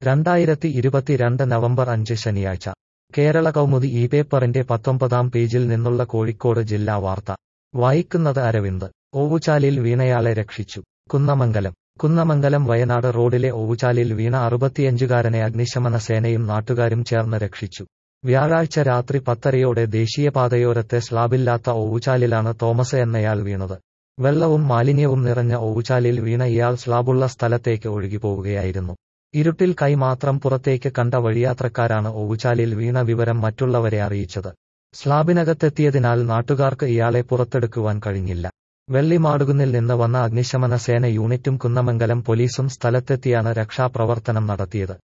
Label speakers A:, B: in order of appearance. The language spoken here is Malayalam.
A: രണ്ടായിരത്തി ഇരുപത്തിരണ്ട് നവംബർ അഞ്ച് ശനിയാഴ്ച കേരള കൗമുദി ഈ പേപ്പറിന്റെ പത്തൊമ്പതാം പേജിൽ നിന്നുള്ള കോഴിക്കോട് ജില്ലാ വാർത്ത വായിക്കുന്നത് അരവിന്ദ് ഓവുചാലിൽ വീണയാളെ രക്ഷിച്ചു കുന്നമംഗലം കുന്നമംഗലം വയനാട് റോഡിലെ ഓവുചാലിൽ വീണ അറുപത്തിയഞ്ചുകാരനെ അഗ്നിശമന സേനയും നാട്ടുകാരും ചേർന്ന് രക്ഷിച്ചു വ്യാഴാഴ്ച രാത്രി പത്തരയോടെ ദേശീയപാതയോരത്തെ സ്ലാബില്ലാത്ത ഓവുചാലിലാണ് തോമസ് എന്നയാൾ വീണത് വെള്ളവും മാലിന്യവും നിറഞ്ഞ ഓവുചാലിൽ വീണ ഇയാൾ സ്ലാബുള്ള സ്ഥലത്തേക്ക് ഒഴുകിപ്പോവുകയായിരുന്നു ഇരുട്ടിൽ കൈ മാത്രം പുറത്തേക്ക് കണ്ട വഴിയാത്രക്കാരാണ് ഓവുചാലിൽ വീണ വിവരം മറ്റുള്ളവരെ അറിയിച്ചത് സ്ലാബിനകത്തെത്തിയതിനാൽ നാട്ടുകാർക്ക് ഇയാളെ പുറത്തെടുക്കുവാൻ കഴിഞ്ഞില്ല വെള്ളിമാടുകുന്നിൽ നിന്ന് വന്ന അഗ്നിശമന സേന യൂണിറ്റും കുന്നമംഗലം പോലീസും സ്ഥലത്തെത്തിയാണ് രക്ഷാപ്രവർത്തനം നടത്തിയത്